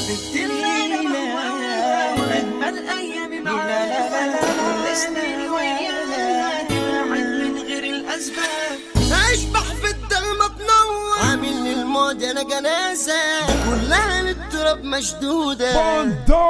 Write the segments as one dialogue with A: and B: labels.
A: حبيبتي الليلة وأجمل أيامي معاك كل سنين وياك بعد من غير الأسباب
B: اشبح في الضلمة تنور عامل للموت انا جنازة كلها للتراب مشدودة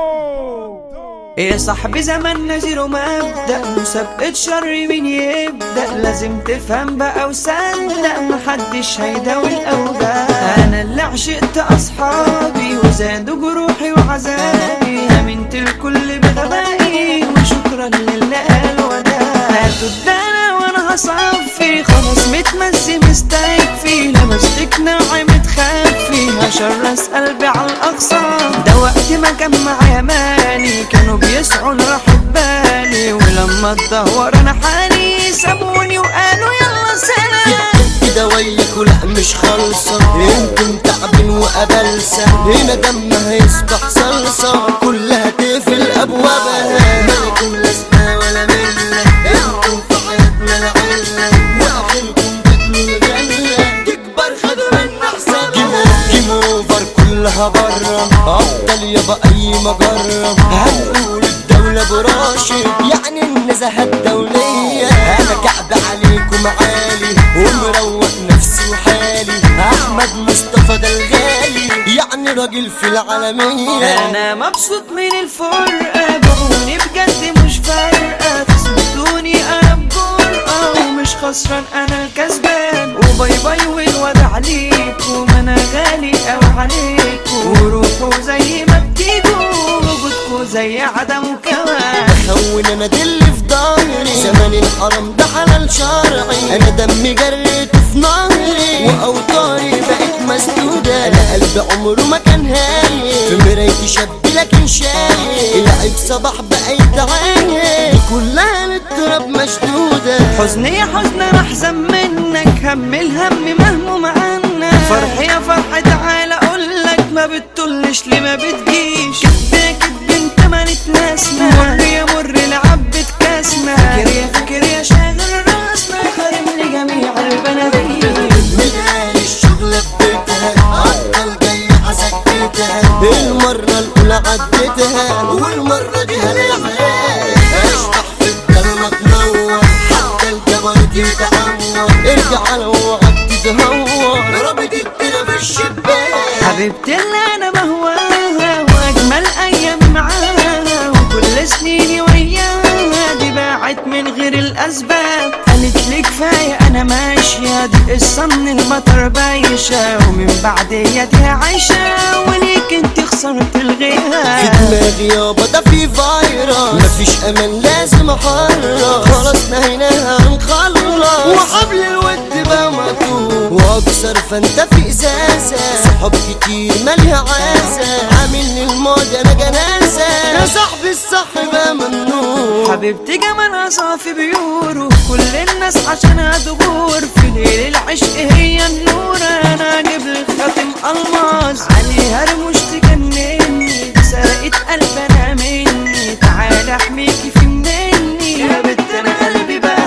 A: يا صاحبي زماننا زيرو مبدأ مسابقة شر مين يبدأ لازم تفهم بقى وصدق محدش هيداوي الأوجاع أنا اللي عشقت أصحابي وزادوا جروحي وعذابي أمنت الكل بغبائي وشكرا للي قال وداع هاتوا الدنا وأنا هصفي خلاص متمسي مستكفي لمستك نوعي متخفي هشرس قلبي على الأقصى ده وقت ما كان معايا مالي كانوا بيسعوا لراحة بالي ولما اتدهور أنا حالي سابوني وقالوا يلا سلام
B: كده وياك ولا مش خالصة يمكن تعبين وقبلسة هنا دمها يصبح صلصة كلها تقفل أبوابها مالكم لازمة ولا ملة انتم في حياتنا العلة وآخركم تاكلوا الجنة تكبر خدوا منا حصاد جيم اوفر كلها برا أفضل يابا أي مجرة هنقول الدولة براشد يعني النزهة الدولية أنا كعب عليكم عالي ومروق نفسي وحالي أحمد مصطفى ده الغالي يعني راجل في العالمية
A: انا مبسوط من الفرقة بعوني بجد مش فارقة تثبتوني انا بجرأة ومش خسران انا الكسبان وباي باي والوداع ليكم انا غالي اوي عليكم وروحوا زي ما بتيجوا وجودكوا زي عدم كمان
B: خون انا دل في ظهري زمان الحرام ده حلال شرعي انا دمي جريت في نهري واوطاري بقت مسدودة انا قلبي عمره ما كان هايل في مرايتي شاب لكن شايل العيب صباح بقى يتعايل دي كلها للتراب مشدودة
A: حزني يا حزن انا احزن منك هم الهم مهموم عنك فرحي يا فرحة تعالى اقولك ما بتطلش ليه ما بتجيش كدبة كدب انت ما نتناسنا مر يا مر لعبة كاسنا فاكر يا فاكر يا شاغل راسنا خارم لجميع البناديل
B: من اهل الشغل بيتها عطل جاي حسكتها المرة الأولى عديتها والمرة دي هالحياة اشبح في الضلمة تنور حتى الجبل يتعور ارجع لو وعدت تهور ربط الدنيا في الشباك
A: حبيبتي اللي انا بهواها واجمل ايام معاها وكل سنيني وياها دي باعت من غير الاسباب قالت لي كفايه انا ماشيه دي قصه من المطر بايشه ومن بعديها دي عايشه وليك انت خسرت
B: في
A: الغياب
B: دماغي يابا ده في فيروس مفيش امان لازم احرص خلاص نهيناها نخلص وحبل الود بقى مقطوع واكسر فانت في ازازه صحاب كتير مالها عازه عامل للماضي انا جنازه يا صاحبي الصح بقى ممنوع
A: حبيبتي جمالها صافي بيورو كل الناس عشانها دبور في ليل العشق هي النور انا اجيب لك خاتم الماس عليها رموش تجنني دي سرقت قلب انا مني تعالى احميكي في مني يا بنت انا قلبي بقى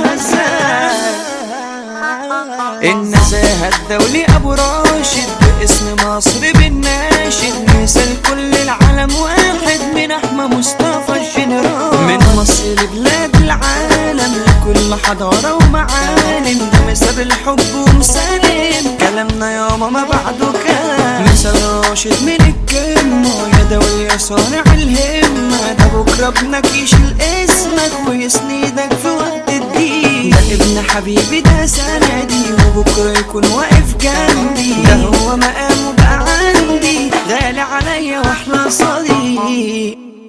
A: هزاز النزاهة الدولي ابو راشد باسم مصر بالناشد مثل كل العالم واحد من احمى مصطفى الجنرال من مصر لبلاد العالم لكل حضارة ومعالم ده مثل الحب ومسالم كلامنا ياما ما بعده كلام مثل راشد من الكلمة يا دولي يا صانع الهمة ده بكرة ابنك يشيل اسمك ويسندك في وقت الضيق ده ابن حبيبي ده سندي وبكرة يكون واقف جنبي ده هو مقامه بقى عندي غالي عليا واحلى صديق